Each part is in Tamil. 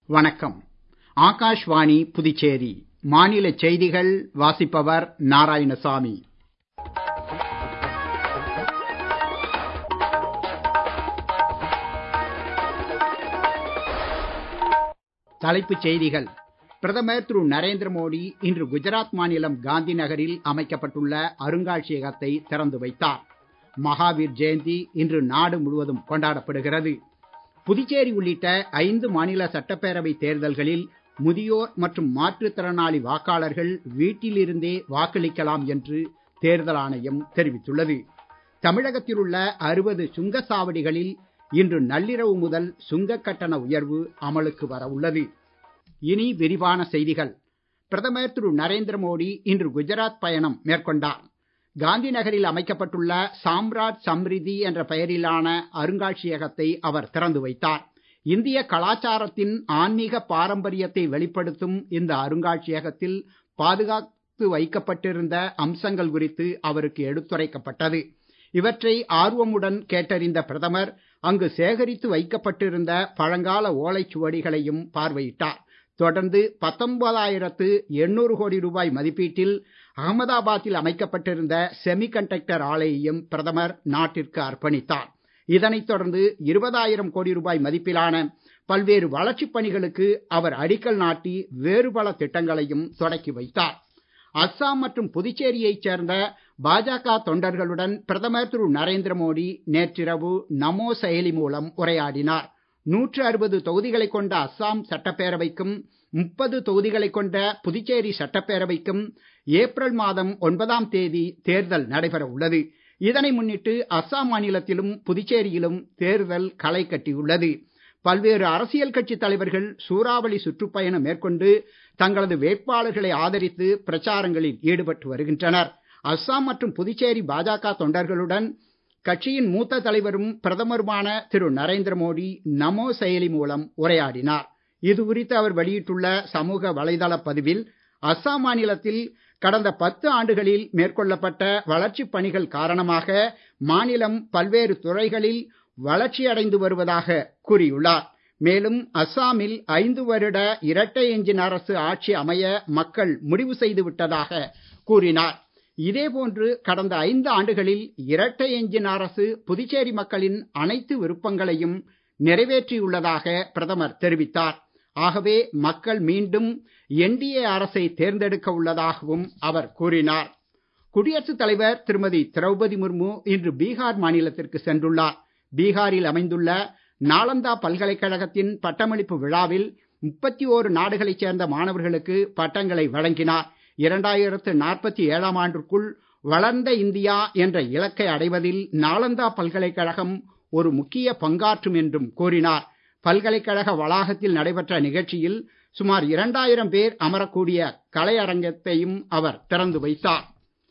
வணக்கம் ஆகாஷ்வாணி புதுச்சேரி மாநிலச் செய்திகள் வாசிப்பவர் நாராயணசாமி தலைப்புச் செய்திகள் பிரதமர் திரு நரேந்திர மோடி இன்று குஜராத் மாநிலம் காந்தி நகரில் அமைக்கப்பட்டுள்ள அருங்காட்சியகத்தை திறந்து வைத்தார் மகாவீர் ஜெயந்தி இன்று நாடு முழுவதும் கொண்டாடப்படுகிறது புதுச்சேரி உள்ளிட்ட ஐந்து மாநில சட்டப்பேரவை தேர்தல்களில் முதியோர் மற்றும் மாற்றுத்திறனாளி வாக்காளர்கள் வீட்டிலிருந்தே வாக்களிக்கலாம் என்று தேர்தல் ஆணையம் தெரிவித்துள்ளது தமிழகத்தில் உள்ள அறுபது சுங்கச்சாவடிகளில் இன்று நள்ளிரவு முதல் சுங்கக் கட்டண உயர்வு அமலுக்கு வர உள்ளது இனி விரிவான செய்திகள் பிரதமர் திரு நரேந்திர மோடி இன்று குஜராத் பயணம் மேற்கொண்டார் காந்தி நகரில் அமைக்கப்பட்டுள்ள சாம்ராட் சம்ரிதி என்ற பெயரிலான அருங்காட்சியகத்தை அவர் திறந்து வைத்தார் இந்திய கலாச்சாரத்தின் ஆன்மீக பாரம்பரியத்தை வெளிப்படுத்தும் இந்த அருங்காட்சியகத்தில் பாதுகாத்து வைக்கப்பட்டிருந்த அம்சங்கள் குறித்து அவருக்கு எடுத்துரைக்கப்பட்டது இவற்றை ஆர்வமுடன் கேட்டறிந்த பிரதமர் அங்கு சேகரித்து வைக்கப்பட்டிருந்த பழங்கால ஓலைச்சுவடிகளையும் பார்வையிட்டார் தொடர்ந்து பத்தொன்பதாயிரத்து எண்ணூறு கோடி ரூபாய் மதிப்பீட்டில் அகமதாபாத்தில் அமைக்கப்பட்டிருந்த செமிகண்டக்டர் ஆலையையும் பிரதமர் நாட்டிற்கு அர்ப்பணித்தார் இதனைத் தொடர்ந்து இருபதாயிரம் கோடி ரூபாய் மதிப்பிலான பல்வேறு வளர்ச்சிப் பணிகளுக்கு அவர் அடிக்கல் நாட்டி வேறு பல திட்டங்களையும் தொடக்கி வைத்தார் அஸ்ஸாம் மற்றும் புதுச்சேரியைச் சேர்ந்த பாஜக தொண்டர்களுடன் பிரதமர் திரு நரேந்திர மோடி நேற்றிரவு நமோ செயலி மூலம் உரையாடினார் நூற்று அறுபது தொகுதிகளைக் கொண்ட அஸ்ஸாம் சட்டப்பேரவைக்கும் முப்பது தொகுதிகளைக் கொண்ட புதுச்சேரி சட்டப்பேரவைக்கும் ஏப்ரல் மாதம் ஒன்பதாம் தேதி தேர்தல் நடைபெற உள்ளது இதனை முன்னிட்டு அஸ்ஸாம் மாநிலத்திலும் புதுச்சேரியிலும் தேர்தல் களை கட்டியுள்ளது பல்வேறு அரசியல் கட்சி தலைவர்கள் சூறாவளி சுற்றுப்பயணம் மேற்கொண்டு தங்களது வேட்பாளர்களை ஆதரித்து பிரச்சாரங்களில் ஈடுபட்டு வருகின்றனர் அஸ்ஸாம் மற்றும் புதுச்சேரி பாஜக தொண்டர்களுடன் கட்சியின் மூத்த தலைவரும் பிரதமருமான திரு நரேந்திர மோடி நமோ செயலி மூலம் உரையாடினார் இது குறித்து அவர் வெளியிட்டுள்ள சமூக வலைதள பதிவில் அஸ்ஸாம் மாநிலத்தில் கடந்த பத்து ஆண்டுகளில் மேற்கொள்ளப்பட்ட வளர்ச்சிப் பணிகள் காரணமாக மாநிலம் பல்வேறு துறைகளில் வளர்ச்சியடைந்து வருவதாக கூறியுள்ளார் மேலும் அஸ்ஸாமில் ஐந்து வருட இரட்டை எஞ்சின் அரசு ஆட்சி அமைய மக்கள் முடிவு செய்து விட்டதாக கூறினார் இதேபோன்று கடந்த ஐந்து ஆண்டுகளில் இரட்டை எஞ்சின் அரசு புதுச்சேரி மக்களின் அனைத்து விருப்பங்களையும் நிறைவேற்றியுள்ளதாக பிரதமர் தெரிவித்தார் ஆகவே மக்கள் மீண்டும் என்டிஏ அரசை தேர்ந்தெடுக்க உள்ளதாகவும் அவர் கூறினார் குடியரசுத் தலைவர் திருமதி திரௌபதி முர்மு இன்று பீகார் மாநிலத்திற்கு சென்றுள்ளார் பீகாரில் அமைந்துள்ள நாலந்தா பல்கலைக்கழகத்தின் பட்டமளிப்பு விழாவில் முப்பத்தி ஓரு நாடுகளைச் சேர்ந்த மாணவர்களுக்கு பட்டங்களை வழங்கினார் இரண்டாயிரத்து நாற்பத்தி ஏழாம் ஆண்டிற்குள் வளர்ந்த இந்தியா என்ற இலக்கை அடைவதில் நாலந்தா பல்கலைக்கழகம் ஒரு முக்கிய பங்காற்றும் என்றும் கூறினார் பல்கலைக்கழக வளாகத்தில் நடைபெற்ற நிகழ்ச்சியில் சுமார் இரண்டாயிரம் பேர் அமரக்கூடிய கலையரங்கத்தையும் அவர் திறந்து வைத்தார்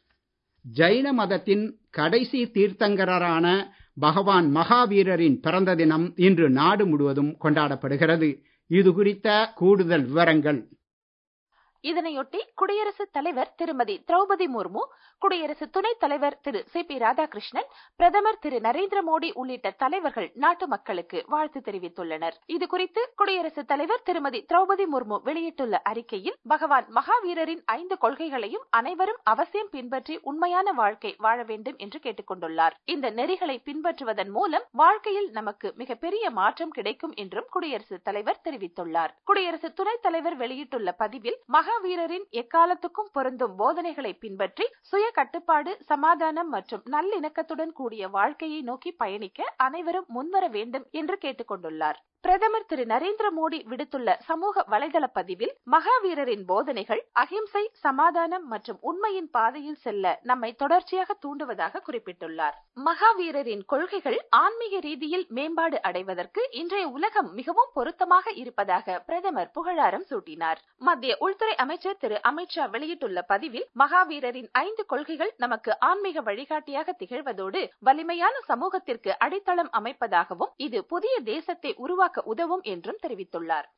ஜைன மதத்தின் கடைசி தீர்த்தங்கரரான பகவான் மகாவீரரின் பிறந்த தினம் இன்று நாடு முழுவதும் கொண்டாடப்படுகிறது இது குறித்த கூடுதல் விவரங்கள் இதனையொட்டி குடியரசுத் தலைவர் திருமதி திரௌபதி முர்மு குடியரசு துணைத் தலைவர் திரு சி பி ராதாகிருஷ்ணன் பிரதமர் திரு நரேந்திர மோடி உள்ளிட்ட தலைவர்கள் நாட்டு மக்களுக்கு வாழ்த்து தெரிவித்துள்ளனர் இது குறித்து குடியரசுத் தலைவர் திருமதி திரௌபதி முர்மு வெளியிட்டுள்ள அறிக்கையில் பகவான் மகாவீரரின் ஐந்து கொள்கைகளையும் அனைவரும் அவசியம் பின்பற்றி உண்மையான வாழ்க்கை வாழ வேண்டும் என்று கேட்டுக் கொண்டுள்ளார் இந்த நெறிகளை பின்பற்றுவதன் மூலம் வாழ்க்கையில் நமக்கு மிகப்பெரிய மாற்றம் கிடைக்கும் என்றும் குடியரசுத் தலைவர் தெரிவித்துள்ளார் குடியரசு துணைத் தலைவர் வெளியிட்டுள்ள பதிவில் மகாவீரரின் எக்காலத்துக்கும் பொருந்தும் போதனைகளை பின்பற்றி சுய கட்டுப்பாடு சமாதானம் மற்றும் நல்லிணக்கத்துடன் கூடிய வாழ்க்கையை நோக்கி பயணிக்க அனைவரும் முன்வர வேண்டும் என்று கேட்டுக் கொண்டுள்ளார் பிரதமர் திரு நரேந்திர மோடி விடுத்துள்ள சமூக வலைதள பதிவில் மகாவீரரின் போதனைகள் அகிம்சை சமாதானம் மற்றும் உண்மையின் பாதையில் செல்ல நம்மை தொடர்ச்சியாக தூண்டுவதாக குறிப்பிட்டுள்ளார் மகாவீரரின் கொள்கைகள் ஆன்மீக ரீதியில் மேம்பாடு அடைவதற்கு இன்றைய உலகம் மிகவும் பொருத்தமாக இருப்பதாக பிரதமர் புகழாரம் சூட்டினார் மத்திய உள்துறை அமைச்சர் திரு அமித்ஷா வெளியிட்டுள்ள பதிவில் மகாவீரரின் ஐந்து கொள்கைகள் நமக்கு ஆன்மீக வழிகாட்டியாக திகழ்வதோடு வலிமையான சமூகத்திற்கு அடித்தளம் அமைப்பதாகவும் இது புதிய தேசத்தை உருவாக்க உதவும் என்றும் தெரிவித்துள்ளார்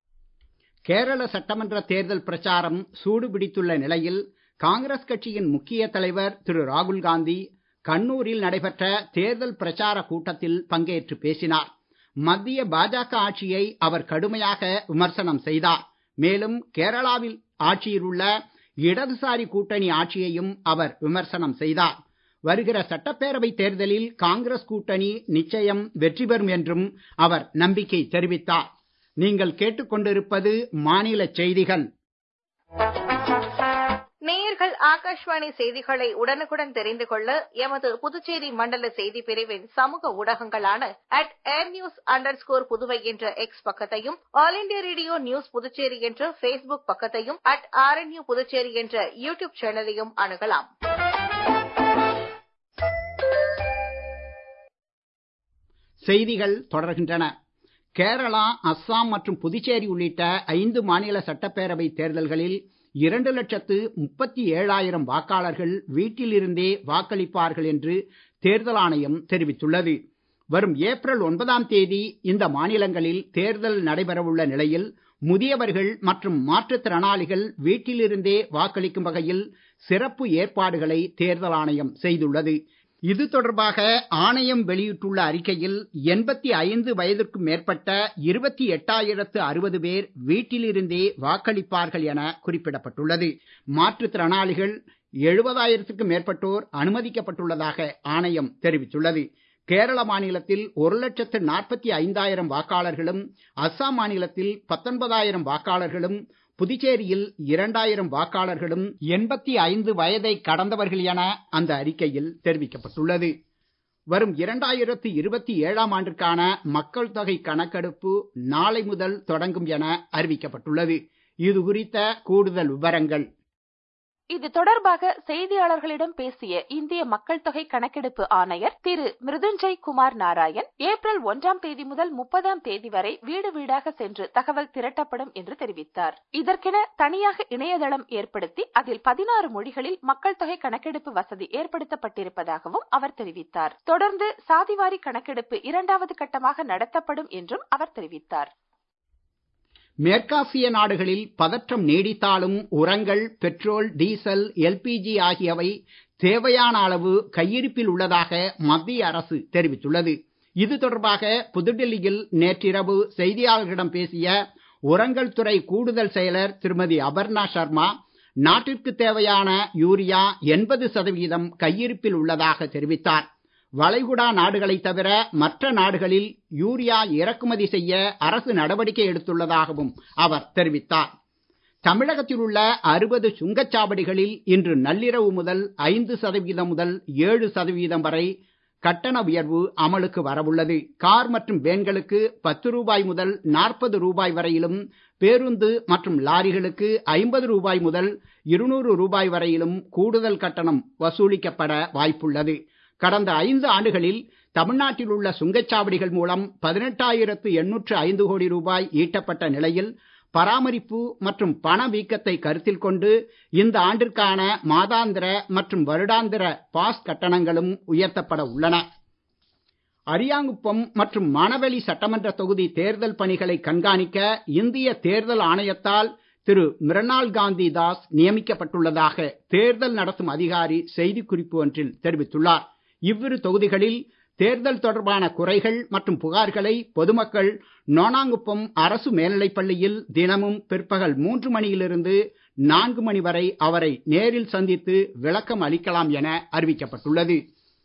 கேரள சட்டமன்ற தேர்தல் பிரச்சாரம் சூடு பிடித்துள்ள நிலையில் காங்கிரஸ் கட்சியின் முக்கிய தலைவர் திரு ராகுல் காந்தி கண்ணூரில் நடைபெற்ற தேர்தல் பிரச்சார கூட்டத்தில் பங்கேற்று பேசினார் மத்திய பாஜக ஆட்சியை அவர் கடுமையாக விமர்சனம் செய்தார் மேலும் கேரளாவில் ஆட்சியில் உள்ள இடதுசாரி கூட்டணி ஆட்சியையும் அவர் விமர்சனம் செய்தார் வருகிற சட்டப்பேரவை தேர்தலில் காங்கிரஸ் கூட்டணி நிச்சயம் வெற்றி பெறும் என்றும் அவர் நம்பிக்கை தெரிவித்தார் நீங்கள் கேட்டுக்கொண்டிருப்பது மாநில செய்திகள் நேயர்கள் ஆகாஷ்வாணி செய்திகளை உடனுக்குடன் தெரிந்து கொள்ள எமது புதுச்சேரி மண்டல செய்தி பிரிவின் சமூக ஊடகங்களான at air news under score Puduvai என்ற எக்ஸ் பக்கத்தையும் All India Radio News Puducherry என்ற பேஸ்புக் பக்கத்தையும் அட் ஆர்என்யூ புதுச்சேரி என்ற யூடியூப் சேனலையும் அணுகலாம் செய்திகள் தொடர்கின்றன கேரளா அஸ்ஸாம் மற்றும் புதுச்சேரி உள்ளிட்ட ஐந்து மாநில சட்டப்பேரவை தேர்தல்களில் இரண்டு லட்சத்து முப்பத்தி ஏழாயிரம் வாக்காளர்கள் வீட்டிலிருந்தே வாக்களிப்பார்கள் என்று தேர்தல் ஆணையம் தெரிவித்துள்ளது வரும் ஏப்ரல் ஒன்பதாம் தேதி இந்த மாநிலங்களில் தேர்தல் நடைபெறவுள்ள நிலையில் முதியவர்கள் மற்றும் மாற்றுத்திறனாளிகள் வீட்டிலிருந்தே வாக்களிக்கும் வகையில் சிறப்பு ஏற்பாடுகளை தேர்தல் ஆணையம் செய்துள்ளது இது தொடர்பாக ஆணையம் வெளியிட்டுள்ள அறிக்கையில் எண்பத்தி ஐந்து வயதிற்கும் மேற்பட்ட இருபத்தி எட்டாயிரத்து அறுபது பேர் வீட்டிலிருந்தே வாக்களிப்பார்கள் என குறிப்பிடப்பட்டுள்ளது மாற்றுத்திறனாளிகள் எழுபதாயிரத்துக்கும் மேற்பட்டோர் அனுமதிக்கப்பட்டுள்ளதாக ஆணையம் தெரிவித்துள்ளது கேரள மாநிலத்தில் ஒரு லட்சத்து நாற்பத்தி ஐந்தாயிரம் வாக்காளர்களும் அஸ்ஸாம் மாநிலத்தில் பத்தொன்பதாயிரம் வாக்காளர்களும் புதுச்சேரியில் இரண்டாயிரம் வாக்காளர்களும் எண்பத்தி ஐந்து வயதை கடந்தவர்கள் என அந்த அறிக்கையில் தெரிவிக்கப்பட்டுள்ளது வரும் இரண்டாயிரத்து இருபத்தி ஏழாம் ஆண்டிற்கான மக்கள் தொகை கணக்கெடுப்பு நாளை முதல் தொடங்கும் என அறிவிக்கப்பட்டுள்ளது இது குறித்த கூடுதல் விவரங்கள் இது தொடர்பாக செய்தியாளர்களிடம் பேசிய இந்திய மக்கள் தொகை கணக்கெடுப்பு ஆணையர் திரு மிருதுஞ்சய் குமார் நாராயண் ஏப்ரல் ஒன்றாம் தேதி முதல் முப்பதாம் தேதி வரை வீடு வீடாக சென்று தகவல் திரட்டப்படும் என்று தெரிவித்தார் இதற்கென தனியாக இணையதளம் ஏற்படுத்தி அதில் பதினாறு மொழிகளில் மக்கள் தொகை கணக்கெடுப்பு வசதி ஏற்படுத்தப்பட்டிருப்பதாகவும் அவர் தெரிவித்தார் தொடர்ந்து சாதிவாரி கணக்கெடுப்பு இரண்டாவது கட்டமாக நடத்தப்படும் என்றும் அவர் தெரிவித்தார் மேற்காசிய நாடுகளில் பதற்றம் நீடித்தாலும் உரங்கள் பெட்ரோல் டீசல் எல்பிஜி ஆகியவை தேவையான அளவு கையிருப்பில் உள்ளதாக மத்திய அரசு தெரிவித்துள்ளது இது தொடர்பாக புதுடெல்லியில் நேற்றிரவு செய்தியாளர்களிடம் பேசிய உரங்கள் துறை கூடுதல் செயலர் திருமதி அபர்ணா சர்மா நாட்டிற்கு தேவையான யூரியா எண்பது சதவீதம் கையிருப்பில் உள்ளதாக தெரிவித்தார் வளைகுடா நாடுகளைத் தவிர மற்ற நாடுகளில் யூரியா இறக்குமதி செய்ய அரசு நடவடிக்கை எடுத்துள்ளதாகவும் அவர் தெரிவித்தார் தமிழகத்தில் உள்ள அறுபது சுங்கச்சாவடிகளில் இன்று நள்ளிரவு முதல் ஐந்து சதவீதம் முதல் ஏழு சதவீதம் வரை கட்டண உயர்வு அமலுக்கு வரவுள்ளது கார் மற்றும் வேன்களுக்கு பத்து ரூபாய் முதல் நாற்பது ரூபாய் வரையிலும் பேருந்து மற்றும் லாரிகளுக்கு ஐம்பது ரூபாய் முதல் இருநூறு ரூபாய் வரையிலும் கூடுதல் கட்டணம் வசூலிக்கப்பட வாய்ப்புள்ளது கடந்த ஐந்து ஆண்டுகளில் தமிழ்நாட்டில் உள்ள சுங்கச்சாவடிகள் மூலம் பதினெட்டாயிரத்து எண்ணூற்று ஐந்து கோடி ரூபாய் ஈட்டப்பட்ட நிலையில் பராமரிப்பு மற்றும் பணவீக்கத்தை கருத்தில் கொண்டு இந்த ஆண்டிற்கான மாதாந்திர மற்றும் வருடாந்திர பாஸ் கட்டணங்களும் உயர்த்தப்பட உள்ளன அரியாங்குப்பம் மற்றும் மணவெளி சட்டமன்ற தொகுதி தேர்தல் பணிகளை கண்காணிக்க இந்திய தேர்தல் ஆணையத்தால் திரு மிருணால் காந்தி தாஸ் நியமிக்கப்பட்டுள்ளதாக தேர்தல் நடத்தும் அதிகாரி செய்திக்குறிப்பு ஒன்றில் தெரிவித்துள்ளார் இவ்விரு தொகுதிகளில் தேர்தல் தொடர்பான குறைகள் மற்றும் புகார்களை பொதுமக்கள் நோனாங்குப்பம் அரசு மேல்நிலைப் பள்ளியில் தினமும் பிற்பகல் மூன்று மணியிலிருந்து நான்கு மணி வரை அவரை நேரில் சந்தித்து விளக்கம் அளிக்கலாம் என அறிவிக்கப்பட்டுள்ளது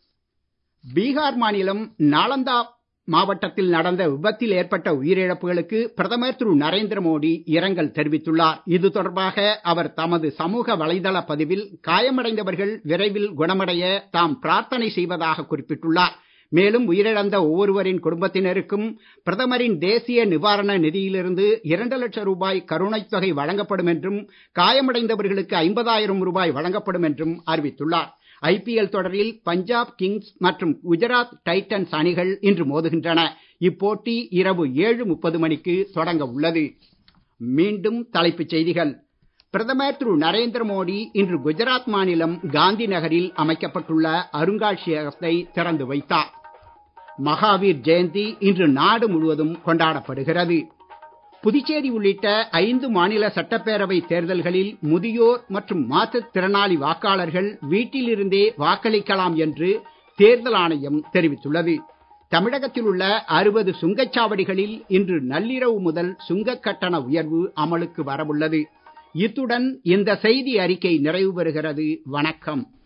பீகார் மாநிலம் நாலந்தா மாவட்டத்தில் நடந்த விபத்தில் ஏற்பட்ட உயிரிழப்புகளுக்கு பிரதமர் திரு நரேந்திர மோடி இரங்கல் தெரிவித்துள்ளார் இது தொடர்பாக அவர் தமது சமூக வலைதள பதிவில் காயமடைந்தவர்கள் விரைவில் குணமடைய தாம் பிரார்த்தனை செய்வதாக குறிப்பிட்டுள்ளார் மேலும் உயிரிழந்த ஒவ்வொருவரின் குடும்பத்தினருக்கும் பிரதமரின் தேசிய நிவாரண நிதியிலிருந்து இரண்டு லட்சம் ரூபாய் கருணைத் தொகை வழங்கப்படும் என்றும் காயமடைந்தவர்களுக்கு ஐம்பதாயிரம் ரூபாய் வழங்கப்படும் என்றும் அறிவித்துள்ளார் ஐபிஎல் தொடரில் பஞ்சாப் கிங்ஸ் மற்றும் குஜராத் டைட்டன்ஸ் அணிகள் இன்று மோதுகின்றன இப்போட்டி இரவு ஏழு முப்பது மணிக்கு தொடங்க உள்ளது மீண்டும் தலைப்புச் செய்திகள் பிரதமர் திரு நரேந்திர மோடி இன்று குஜராத் மாநிலம் காந்தி நகரில் அமைக்கப்பட்டுள்ள அருங்காட்சியகத்தை திறந்து வைத்தார் மகாவீர் ஜெயந்தி இன்று நாடு முழுவதும் கொண்டாடப்படுகிறது புதுச்சேரி உள்ளிட்ட ஐந்து மாநில சட்டப்பேரவை தேர்தல்களில் முதியோர் மற்றும் மாற்றுத்திறனாளி வாக்காளர்கள் வீட்டிலிருந்தே வாக்களிக்கலாம் என்று தேர்தல் ஆணையம் தெரிவித்துள்ளது தமிழகத்தில் உள்ள அறுபது சுங்கச்சாவடிகளில் இன்று நள்ளிரவு முதல் சுங்கக் கட்டண உயர்வு அமலுக்கு வரவுள்ளது இத்துடன் இந்த செய்தி அறிக்கை நிறைவு பெறுகிறது வணக்கம்